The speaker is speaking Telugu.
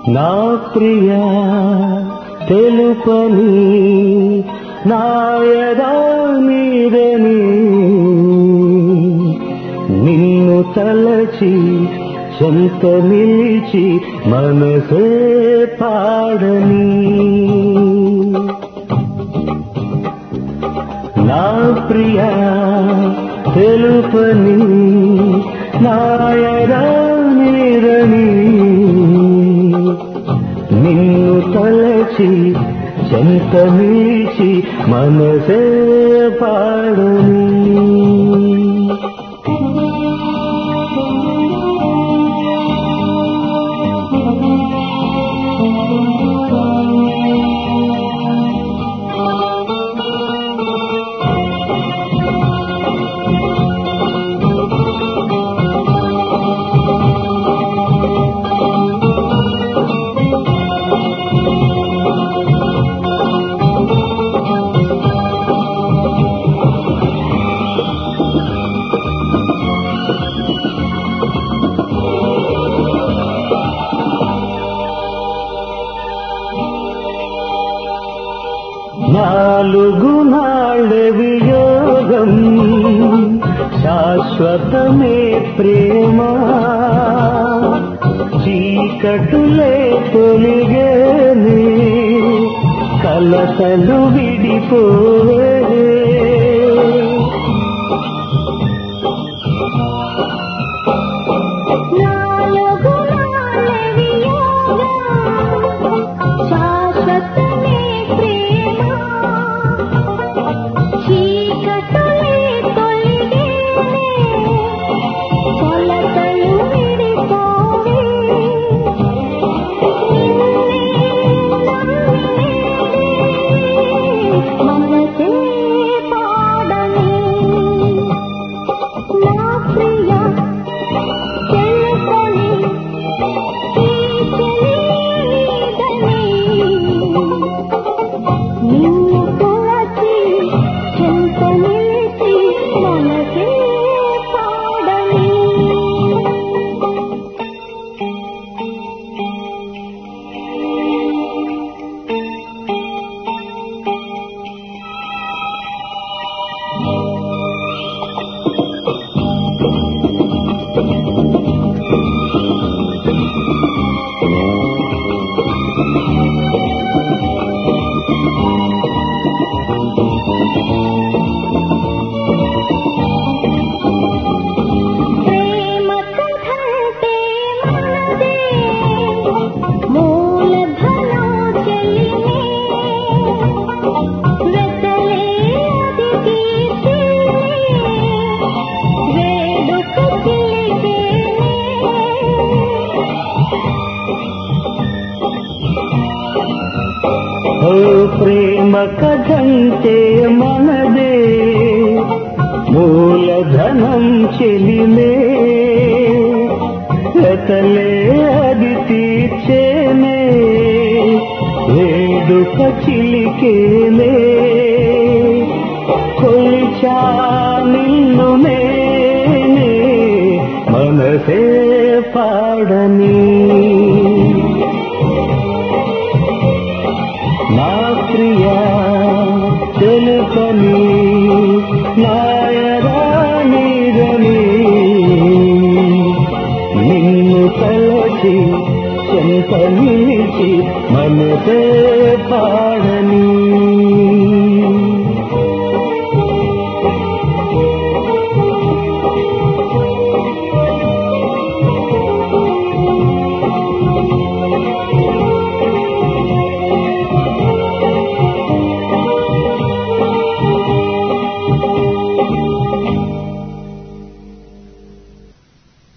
నా ప్రియ తెలుపని నాయదా నీదని నిన్ను తలచి చెంత నిలిచి మనసే పాడని నా ప్రియ తెలుపని నాయదా నీదని నిన్ను తలచి చెంత నిలిచి మనసే పాడని నాలుగు నాళ్ళ వియోగం శాశ్వతమే ప్రేమ చీకటులే తొలిగేనే కలతలు విడిపోవే నాలుగు నాళ్ళవి యోగా శాశ్వతమే ప్రేమ చీకటులే తొలిగేనే కొలతలు విడిపోవే మనసే పాడని నా ప్రియ తెలుపని తీర్చలేదని నిన్ను కొలచి చెంత నిలిచి మనసే పాడని ప్రేమ కథంటే మనదే మూలధనం చెలిమే వెతలే అది తీర్చేనే వేడుక చిలికేనే ఓ ప్రేమ కథంటే మనదే మూలధనం చెలిమే లతలే అది తీర్చేనే వేడుక చిలికేనే కొలిచా నిన్ను నేనే మనసే పాడని నా ప్రియ తెలుపని నాయరానిరని నిన్ను తలచి చెంత నిలిచి మనసే పాడని